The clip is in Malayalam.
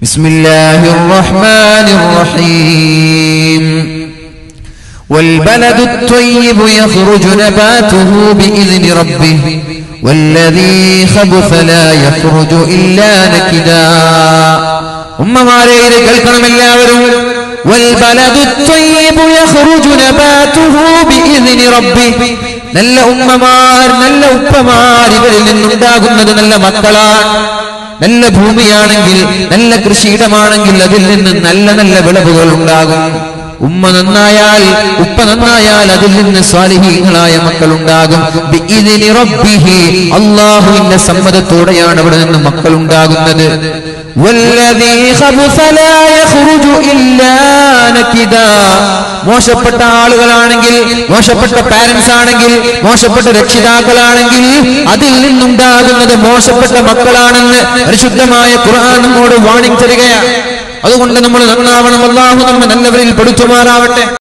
بسم الله الرحمن الرحيم والبلد الطيب يخرج نباته بإذن ربه والذي خبث لا يخرج إلا نكدا ഉമ്മമാരെ ഇത് കേൾക്കണം എല്ലാവരും والبلد الطيب يخرج نباته بإذن ربه നല്ല ഉമ്മമാർ നല്ല ഉപ്പമാർ ഇവരിൽ നിന്നുണ്ടാകുന്നത് നല്ല മക്കളാണ് നല്ല ഭൂമിയാണെങ്കിൽ നല്ല കൃഷിയിടമാണെങ്കിൽ അതിൽ നിന്ന് നല്ല നല്ല വിളവുകൾ ഉണ്ടാകും ഉമ്മ നന്നായാൽ ഉപ്പ നന്നായാൽ അതിൽ നിന്ന് സ്വാലിഹീങ്ങളായ മക്കൾ ഉണ്ടാകും ബിഇذن റബ്ബിഹി അള്ളാഹുവിന്റെ സമ്മതത്തോടെയാണ് അവിടെ നിന്ന് മക്കൾ ഉണ്ടാകുന്നത് والذي خبث لا يخرج إلا نكدا മോശപ്പെട്ട ആളുകളാണെങ്കിൽ മോശപ്പെട്ട പാരന്റ്സ് ആണെങ്കിൽ മോശപ്പെട്ട രക്ഷിതാക്കളാണെങ്കിൽ അതിൽ നിന്നുണ്ടാകുന്നത് മോശപ്പെട്ട മക്കളാണെന്ന് പരിശുദ്ധമായ ഖുർആൻ നമ്മോട് വാണിംഗ് തരികയാണ് അതുകൊണ്ട് നമ്മൾ നന്നാവണം അള്ളാഹു നമ്മെ നല്ലവരിൽ പെടുത്തുമാറാവട്ടെ